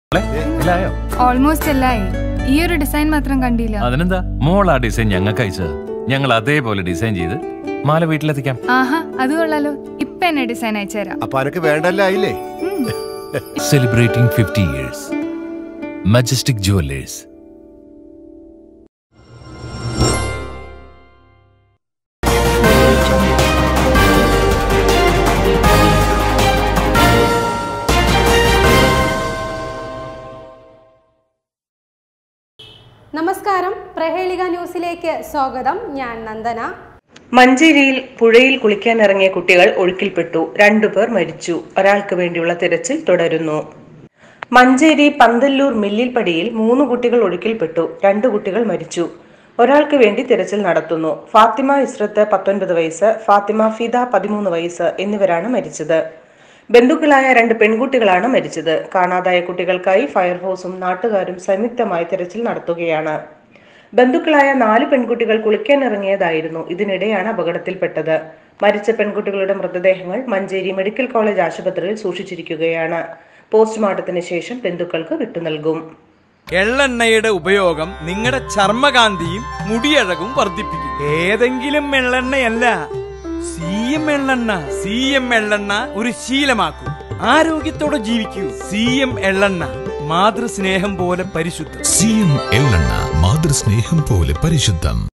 മോളെ, എല്ലായോ ഓൾമോസ്റ്റ് എല്ലായി ഈ ഒരു ഡിസൈൻ മാത്രം കണ്ടില്ല അതിനെന്താ മോൾ ആ ഡിസൈൻ ഞങ്ങൾക്ക് അയച്ചത് ഞങ്ങൾ അതേപോലെ ഡിസൈൻ ചെയ്ത് മാല വീട്ടിലെത്തിക്കാം ആഹാ അത് കൊള്ളാലോ ഇപ്പൊ എന്നെ ഡിസൈൻ അയച്ചുതരാം അപ്പൊ അനക്ക് വേണ്ടല്ല ആയില്ലേ ഉം. celebrating 50 years. Majestic Jewelers. നമസ്കാരം പ്രഹേളിക ന്യൂസിലേക്ക് സ്വാഗതം ഞാൻ നന്ദന മഞ്ചേരിയിൽ പുഴയിൽ കുളിക്കാനിറങ്ങിയ കുട്ടികൾ ഒഴുക്കിൽപ്പെട്ടു രണ്ടുപേർ മരിച്ചു ഒരാൾക്ക് വേണ്ടിയുള്ള തിരച്ചിൽ തുടരുന്നു മഞ്ചേരി പന്തല്ലൂർ മില്ലിൽപ്പടിയിൽ മൂന്ന് കുട്ടികൾ ഒഴുക്കിൽപ്പെട്ടു രണ്ട് കുട്ടികൾ മരിച്ചു ഒരാൾക്ക് വേണ്ടി തിരച്ചിൽ നടത്തുന്നു ഫാത്തിമ ഇസ്രത്ത് പത്തൊൻപത് വയസ്സ് ഫാത്തിമ ഫിദ പതിമൂന്ന് വയസ്സ് എന്നിവരാണ് മരിച്ചത് ബന്ധുക്കളായ രണ്ട് പെൺകുട്ടികളാണ് മരിച്ചത് കാണാതായ കുട്ടികൾക്കായി ഫയർഫോഴ്സും നാട്ടുകാരും സംയുക്തമായി തിരച്ചിൽ നടത്തുകയാണ് ബന്ധുക്കളായ നാല് പെൺകുട്ടികൾ കുളിക്കാനിറങ്ങിയതായിരുന്നു ഇതിനിടെയാണ് അപകടത്തിൽപ്പെട്ടത് മരിച്ച പെൺകുട്ടികളുടെ മൃതദേഹങ്ങൾ മഞ്ചേരി മെഡിക്കൽ കോളേജ് ആശുപത്രിയിൽ സൂക്ഷിച്ചിരിക്കുകയാണ് പോസ്റ്റ്മോർട്ടത്തിന് ശേഷം ബന്ധുക്കൾക്ക് വിട്ടുനൽകും എള്ളെണ്ണയുടെ ഉപയോഗം നിങ്ങളുടെ ചർമ്മകാന്തിയും മുടിയഴകും വർദ്ധിപ്പിക്കും ഏതെങ്കിലും എള്ളെണ്ണയല്ല സി എം എള്ളെണ്ണ സി എം എള്ളെണ്ണ ഒരു ശീലമാക്കൂ ആരോഗ്യത്തോടെ ജീവിക്കൂ സി എം എള്ളെണ്ണ മാതൃസ്നേഹം പോലെ പരിശുദ്ധം സി എം എള്ളെണ്ണ മാതൃസ്നേഹം പോലെ പരിശുദ്ധം